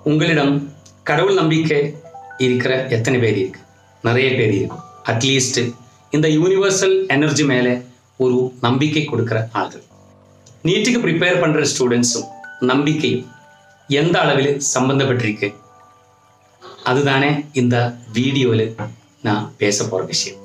உங்களிடம் கடவுள் நம்பிக்கை இருக்கிற எத்தனை பேர் இருக்கு நிறைய பேர் இருக்கும் அட்லீஸ்ட் இந்த யூனிவர்சல் எனர்ஜி மேலே ஒரு நம்பிக்கை கொடுக்குற ஆள்கள் நீட்டுக்கு ப்ரிப்பேர் பண்ணுற ஸ்டூடெண்ட்ஸும் நம்பிக்கையும் எந்த அளவில் சம்பந்தப்பட்டிருக்கு அதுதானே இந்த வீடியோவில் நான் பேச போகிற விஷயம்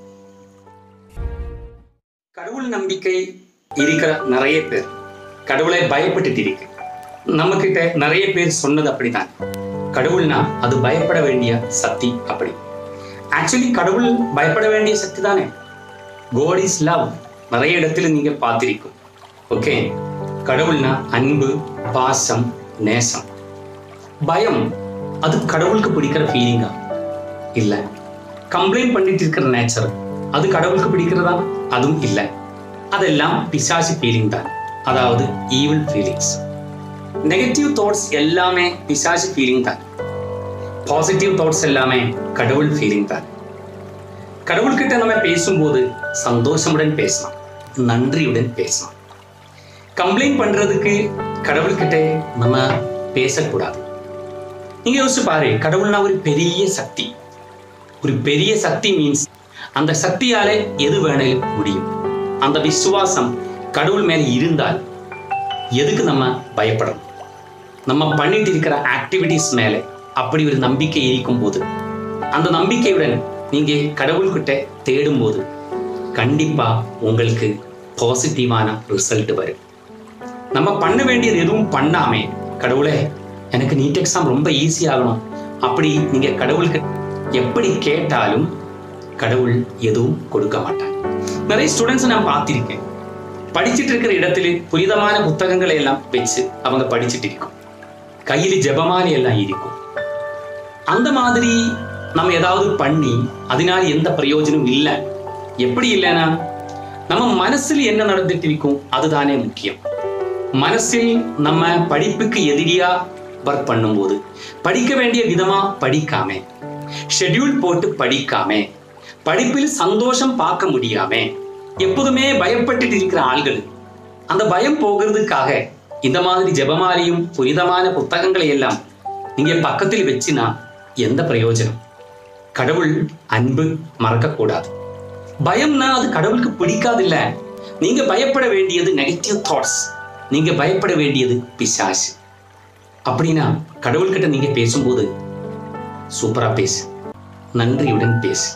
கடவுள் நம்பிக்கை இருக்கிற நிறைய பேர் கடவுளை பயப்பட்டுட்டு இருக்கு நம்ம கிட்ட நிறைய பேர் சொன்னது அப்படிதான் கடவுள்னா அது பயப்பட வேண்டிய சக்தி அப்படி ஆக்சுவலி கடவுள் பயப்பட வேண்டிய சக்தி தானே கோட் இஸ் லவ் நிறைய இடத்துல நீங்க பார்த்திருக்கும் ஓகே கடவுள்னா அன்பு பாசம் நேசம் பயம் அது கடவுளுக்கு பிடிக்கிற ஃபீலிங்கா இல்ல கம்ப்ளைண்ட் பண்ணிட்டு இருக்கிற நேச்சர் அது கடவுளுக்கு பிடிக்கிறதா அதுவும் இல்லை அதெல்லாம் பிசாசு ஃபீலிங் தான் அதாவது ஈவில் ஃபீலிங்ஸ் நெகட்டிவ் தாட்ஸ் எல்லாமே பிசாசு ஃபீலிங் தான் பாசிட்டிவ் தாட்ஸ் எல்லாமே கடவுள் ஃபீலிங் தான் கடவுள்கிட்ட நம்ம பேசும்போது சந்தோஷமுடன் பேசலாம் நன்றியுடன் பேசலாம் கம்ப்ளைண்ட் பண்றதுக்கு கடவுள்கிட்ட நம்ம பேசக்கூடாது நீங்க யோசிச்சு பாரு கடவுள்னா ஒரு பெரிய சக்தி ஒரு பெரிய சக்தி மீன்ஸ் அந்த சக்தியாலே எது வேணாலும் முடியும் அந்த விசுவாசம் கடவுள் மேல இருந்தால் எதுக்கு நம்ம பயப்படணும் நம்ம பண்ணிட்டு இருக்கிற ஆக்டிவிட்டிஸ் மேல அப்படி ஒரு நம்பிக்கை இருக்கும் போது அந்த நம்பிக்கையுடன் நீங்க கடவுள்கிட்ட தேடும் போது கண்டிப்பா உங்களுக்கு பாசிட்டிவான ரிசல்ட் வரும் நம்ம பண்ண வேண்டியது எதுவும் பண்ணாமே கடவுளே எனக்கு நீட் எக்ஸாம் ரொம்ப ஈஸி ஆகணும் அப்படி நீங்க கடவுளுக்கு எப்படி கேட்டாலும் கடவுள் எதுவும் கொடுக்க மாட்டாங்க நிறைய ஸ்டூடெண்ட்ஸ் நான் பார்த்திருக்கேன் படிச்சுட்டு இருக்கிற இடத்துல புனிதமான புத்தகங்களை எல்லாம் வச்சு அவங்க படிச்சுட்டு இருக்கும் கையில் ஜெபமாலை எல்லாம் இருக்கும் அந்த மாதிரி நம்ம ஏதாவது பண்ணி அதனால் எந்த பிரயோஜனம் இல்லை எப்படி இல்லைன்னா நம்ம மனசில் என்ன நடந்துட்டு இருக்கும் அதுதானே முக்கியம் மனசில் நம்ம படிப்புக்கு எதிரியா ஒர்க் பண்ணும்போது படிக்க வேண்டிய விதமா படிக்காம ஷெட்யூல் போட்டு படிக்காம படிப்பில் சந்தோஷம் பார்க்க முடியாம எப்போதுமே பயப்பட்டுட்டு இருக்கிற ஆள்கள் அந்த பயம் போகிறதுக்காக இந்த மாதிரி ஜெபமாலையும் புனிதமான புத்தகங்களை எல்லாம் நீங்க பக்கத்தில் வச்சுனா எந்த பிரயோஜனம் கடவுள் அன்பு மறக்கக்கூடாது பயம்னா அது கடவுளுக்கு பிடிக்காது இல்ல நீங்க பயப்பட வேண்டியது நெகட்டிவ் தாட்ஸ் நீங்க பயப்பட வேண்டியது பிசாசு அப்படின்னா கடவுள்கிட்ட நீங்க பேசும்போது சூப்பரா பேசு நன்றியுடன் பேசு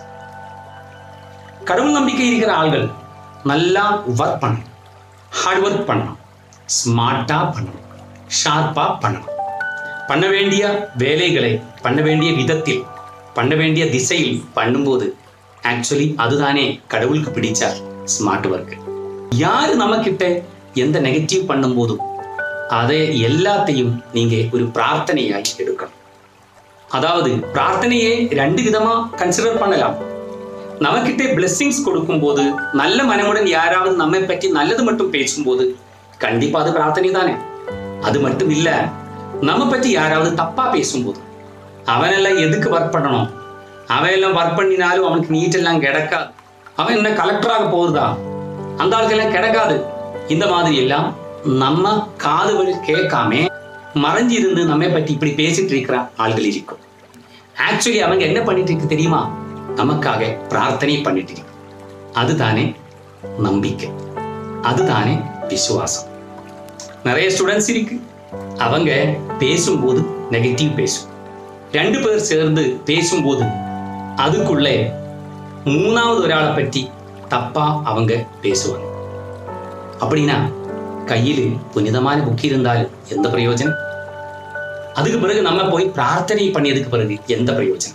கடவுள் நம்பிக்கை இருக்கிற ஆள்கள் நல்லா ஒர்க் பண்ணணும் ஹார்ட் ஒர்க் பண்ணணும் ஸ்மார்ட்டா பண்ணணும் ஷார்ப்பா பண்ணணும் பண்ண வேண்டிய வேலைகளை பண்ண வேண்டிய விதத்தில் பண்ண வேண்டிய திசையில் பண்ணும்போது ஆக்சுவலி அதுதானே கடவுளுக்கு பிடிச்சார் ஸ்மார்ட் ஒர்க் யாரு நம்ம கிட்ட எந்த நெகட்டிவ் பண்ணும்போதும் அதை எல்லாத்தையும் நீங்க ஒரு பிரார்த்தனையாய் எடுக்கணும் அதாவது பிரார்த்தனையை ரெண்டு விதமா கன்சிடர் பண்ணலாம் நமக்கிட்ட பிளெஸ்ஸிங்ஸ் கொடுக்கும்போது நல்ல மனமுடன் யாராவது நம்மை பற்றி நல்லது மட்டும் பேசும்போது கண்டிப்பா அது பிரார்த்தனை தானே அது மட்டும் இல்ல நம்ம பற்றி யாராவது தப்பா பேசும்போது அவனெல்லாம் எதுக்கு ஒர்க் பண்ணணும் அவன் எல்லாம் ஒர்க் பண்ணினாலும் அவனுக்கு நீட் எல்லாம் கிடைக்காது அவன் என்ன கலெக்டராக போகுதா அந்த ஆளுக்கெல்லாம் கிடைக்காது இந்த மாதிரி எல்லாம் நம்ம காதுகள் கேட்காம மறைஞ்சு இருந்து நம்மை பற்றி இப்படி பேசிட்டு இருக்கிற ஆள்கள் இருக்கும் ஆக்சுவலி அவங்க என்ன பண்ணிட்டு இருக்கு தெரியுமா நமக்காக பிரார்த்தனை பண்ணிட்டு இருக்கு அதுதானே நம்பிக்கை அதுதானே விசுவாசம் நிறைய ஸ்டூடெண்ட்ஸ் இருக்கு அவங்க பேசும்போது நெகட்டிவ் பேசும் ரெண்டு பேர் சேர்ந்து பேசும்போது அதுக்குள்ளே மூணாவது ஒராளை பற்றி தப்பா அவங்க பேசுவாங்க அப்படின்னா கையில் புனிதமான புக் இருந்தாலும் எந்த பிரயோஜனம் அதுக்கு பிறகு நம்ம போய் பிரார்த்தனை பண்ணியதுக்கு பிறகு எந்த பிரயோஜனம்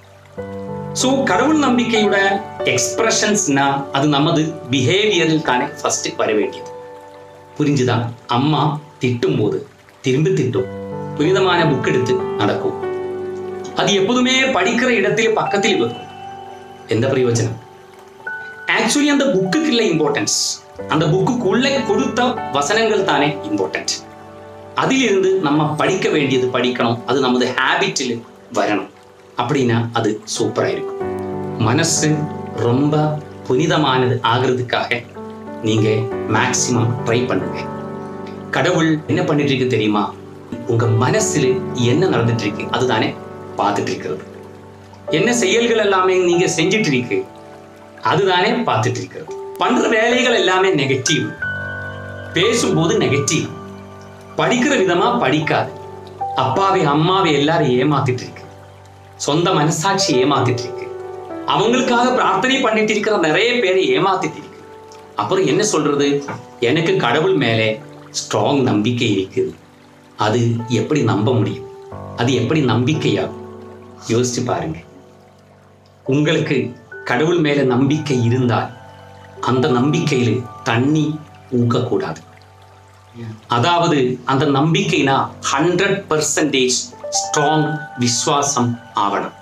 ஸோ கடவுள் நம்பிக்கையோட எக்ஸ்பிரஷன்ஸ்னா அது நமது பிஹேவியரில் தானே ஃபர்ஸ்ட் வர வேண்டியது புரிஞ்சுதா அம்மா திட்டும் போது திரும்பி திட்டும் புனிதமான புக் எடுத்து நடக்கும் அது எப்போதுமே படிக்கிற இடத்தில் பக்கத்தில் இருக்கும் எந்த பிரயோஜனம் ஆக்சுவலி அந்த புக்குக்கு இல்லை இம்பார்ட்டன்ஸ் அந்த புக்குக்குள்ளே கொடுத்த வசனங்கள் தானே இம்பார்ட்டன்ட் அதிலிருந்து நம்ம படிக்க வேண்டியது படிக்கணும் அது நமது ஹேபிட்டில் வரணும் அப்படின்னா அது சூப்பராக இருக்கும் மனசு ரொம்ப புனிதமானது ஆகிறதுக்காக நீங்க மேக்சிமம் ட்ரை பண்ணுங்க கடவுள் என்ன பண்ணிட்டு இருக்கு தெரியுமா உங்க மனசுல என்ன நடந்துட்டு இருக்கு அதுதானே பார்த்துட்டு இருக்கிறது என்ன செயல்கள் எல்லாமே நீங்க செஞ்சுட்டு இருக்கு அதுதானே பார்த்துட்டு இருக்கிறது பண்ற வேலைகள் எல்லாமே நெகட்டிவ் பேசும்போது நெகட்டிவ் படிக்கிற விதமா படிக்காது அப்பாவை அம்மாவை எல்லாரும் ஏமாத்திட்டு இருக்கு சொந்த மனசாட்சி ஏமாத்திட்டு இருக்கு அவங்களுக்காக பிரார்த்தனை பண்ணிட்டு இருக்கிற நிறைய பேரை ஏமாத்திட்டு இருக்கு அப்புறம் என்ன சொல்றது எனக்கு கடவுள் மேலே ஸ்ட்ராங் நம்பிக்கை இருக்குது அது எப்படி நம்ப முடியும் அது எப்படி நம்பிக்கையாகும் யோசிச்சு பாருங்க உங்களுக்கு கடவுள் மேல நம்பிக்கை இருந்தால் அந்த நம்பிக்கையில தண்ணி ஊக்கக்கூடாது அதாவது அந்த நம்பிக்கைனா ஹண்ட்ரட் பர்சன்டேஜ் ஸ்ட்ராங் விசுவாசம் ஆவணும்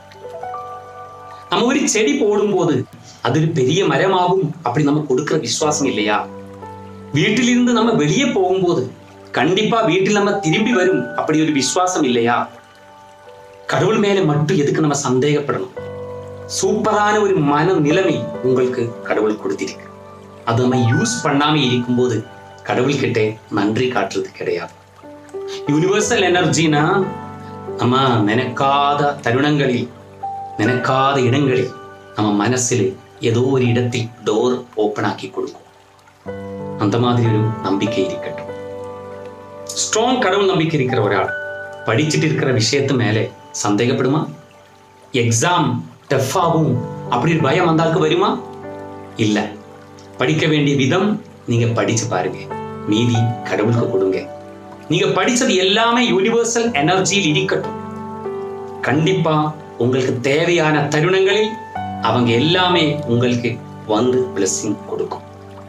நம்ம ஒரு செடி போடும்போது அது ஒரு பெரிய மரமாகும் அப்படி நம்ம கொடுக்கிற விசுவாசம் இல்லையா வீட்டிலிருந்து நம்ம வெளியே போகும்போது கண்டிப்பா வீட்டில் நம்ம திரும்பி வரும் அப்படி ஒரு விசுவாசம் இல்லையா கடவுள் மேல மட்டும் எதுக்கு நம்ம சந்தேகப்படணும் சூப்பரான ஒரு மன நிலைமை உங்களுக்கு கடவுள் கொடுத்திருக்கு அது நம்ம யூஸ் பண்ணாம இருக்கும்போது கடவுள் கிட்டே நன்றி காட்டுறது கிடையாது யூனிவர்சல் எனர்ஜினா நம்ம நினைக்காத தருணங்களில் நினைக்காத இடங்களில் நம்ம மனசில் ஏதோ ஒரு இடத்தில் டோர் ஓப்பன் ஆக்கி கொடுக்கும் அந்த மாதிரி ஒரு நம்பிக்கை இருக்கட்டும் ஸ்ட்ராங் கடவுள் நம்பிக்கை இருக்கிற ஒராள் படிச்சுட்டு இருக்கிற விஷயத்து மேலே சந்தேகப்படுமா எக்ஸாம் டஃப்பாகும் அப்படி ஒரு பயம் அந்த ஆளுக்கு வருமா இல்ல படிக்க வேண்டிய விதம் நீங்க படிச்சு பாருங்க மீதி கடவுளுக்கு கொடுங்க நீங்க படிச்சது எல்லாமே யூனிவர்சல் எனர்ஜியில் இருக்கட்டும் கண்டிப்பா உங்களுக்கு தேவையான தருணங்களில் அவங்க எல்லாமே உங்களுக்கு வந்து blessing கொடுக்கும்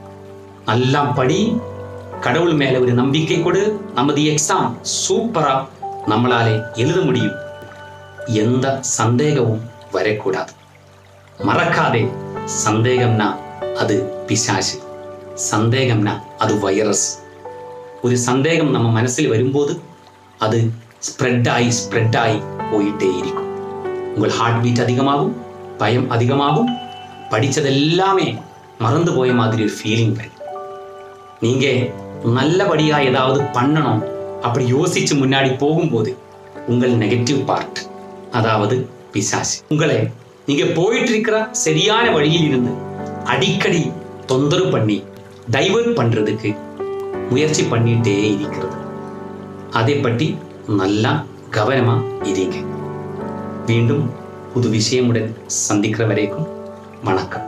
நல்லா படி கடவுள் மேல ஒரு நம்பிக்கை கொடு நமது எக்ஸாம் சூப்பரா நம்மளாலே எழுத முடியும் எந்த சந்தேகமும் வரக்கூடாது மறக்காதே சந்தேகம்னா அது பிசாசு சந்தேகம்னா அது வைரஸ் ஒரு சந்தேகம் நம்ம மனசில் வரும்போது அது ஸ்ப்ரெட் ஆகி ஸ்ப்ரெட் ஆகி போயிட்டே இருக்கும் உங்கள் ஹார்ட் பீட் அதிகமாகும் பயம் அதிகமாகும் படிச்சது எல்லாமே மறந்து போய மாதிரி ஒரு ஃபீலிங் வரும் நீங்க நல்லபடியா ஏதாவது பண்ணணும் அப்படி யோசிச்சு முன்னாடி போகும்போது உங்கள் நெகட்டிவ் பார்ட் அதாவது பிசாசு உங்களை நீங்க போயிட்டு இருக்கிற சரியான வழியில் இருந்து அடிக்கடி தொந்தரவு பண்ணி டைவர்ட் பண்றதுக்கு முயற்சி பண்ணிட்டே இருக்கிறது அதை பற்றி நல்லா கவனமா இருங்க மீண்டும் புது விஷயமுடன் சந்திக்கிற வரைக்கும் வணக்கம்